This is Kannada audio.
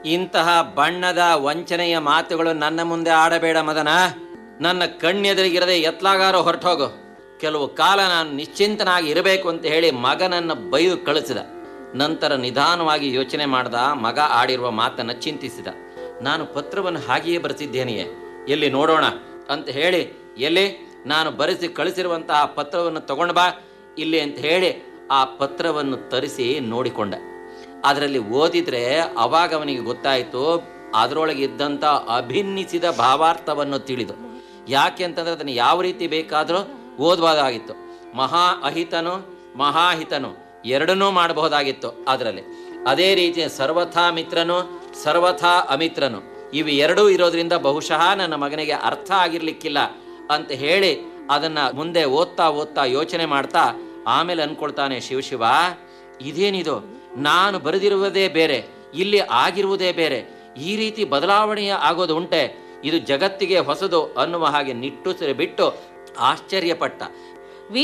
ಇಂತಹ ಬಣ್ಣದ ವಂಚನೆಯ ಮಾತುಗಳು ನನ್ನ ಮುಂದೆ ಆಡಬೇಡ ಮದನ ನನ್ನ ಕಣ್ಣೆದುರಿಗಿರದೆ ಎತ್ಲಾಗಾರೋ ಹೊರಟೋಗು ಕೆಲವು ಕಾಲ ನಾನು ನಿಶ್ಚಿಂತನಾಗಿ ಇರಬೇಕು ಅಂತ ಹೇಳಿ ಮಗನನ್ನು ಬೈದು ಕಳಿಸಿದ ನಂತರ ನಿಧಾನವಾಗಿ ಯೋಚನೆ ಮಾಡ್ದ ಮಗ ಆಡಿರುವ ಮಾತನ್ನ ಚಿಂತಿಸಿದ ನಾನು ಪತ್ರವನ್ನು ಹಾಗೆಯೇ ಬರೆಸಿದ್ದೇನೆಯೇ ಎಲ್ಲಿ ನೋಡೋಣ ಅಂತ ಹೇಳಿ ಎಲ್ಲಿ ನಾನು ಬರೆಸಿ ಕಳಿಸಿರುವಂತಹ ಪತ್ರವನ್ನು ತಗೊಂಡು ಬಾ ಇಲ್ಲಿ ಅಂತ ಹೇಳಿ ಆ ಪತ್ರವನ್ನು ತರಿಸಿ ನೋಡಿಕೊಂಡ ಅದರಲ್ಲಿ ಓದಿದ್ರೆ ಅವಾಗ ಅವನಿಗೆ ಗೊತ್ತಾಯಿತು ಅದರೊಳಗೆ ಇದ್ದಂಥ ಅಭಿನ್ನಿಸಿದ ಭಾವಾರ್ಥವನ್ನು ತಿಳಿದು ಯಾಕೆ ಅಂತಂದ್ರೆ ಅದನ್ನು ಯಾವ ರೀತಿ ಬೇಕಾದರೂ ಓದಬಹುದಾಗಿತ್ತು ಮಹಾ ಅಹಿತನು ಮಹಾಹಿತನು ಎರಡನ್ನೂ ಮಾಡಬಹುದಾಗಿತ್ತು ಅದರಲ್ಲಿ ಅದೇ ರೀತಿ ಸರ್ವಥಾ ಮಿತ್ರನು ಸರ್ವಥಾ ಅಮಿತ್ರನು ಇವು ಎರಡೂ ಇರೋದ್ರಿಂದ ಬಹುಶಃ ನನ್ನ ಮಗನಿಗೆ ಅರ್ಥ ಆಗಿರ್ಲಿಕ್ಕಿಲ್ಲ ಅಂತ ಹೇಳಿ ಅದನ್ನ ಮುಂದೆ ಓದ್ತಾ ಓದ್ತಾ ಯೋಚನೆ ಮಾಡ್ತಾ ಆಮೇಲೆ ಅನ್ಕೊಳ್ತಾನೆ ಶಿವಶಿವ ಇದೇನಿದು ನಾನು ಬರೆದಿರುವುದೇ ಬೇರೆ ಇಲ್ಲಿ ಆಗಿರುವುದೇ ಬೇರೆ ಈ ರೀತಿ ಬದಲಾವಣೆಯ ಆಗೋದು ಉಂಟೆ ಇದು ಜಗತ್ತಿಗೆ ಹೊಸದು ಅನ್ನುವ ಹಾಗೆ ನಿಟ್ಟುಸಿರು ಬಿಟ್ಟು ಆಶ್ಚರ್ಯಪಟ್ಟ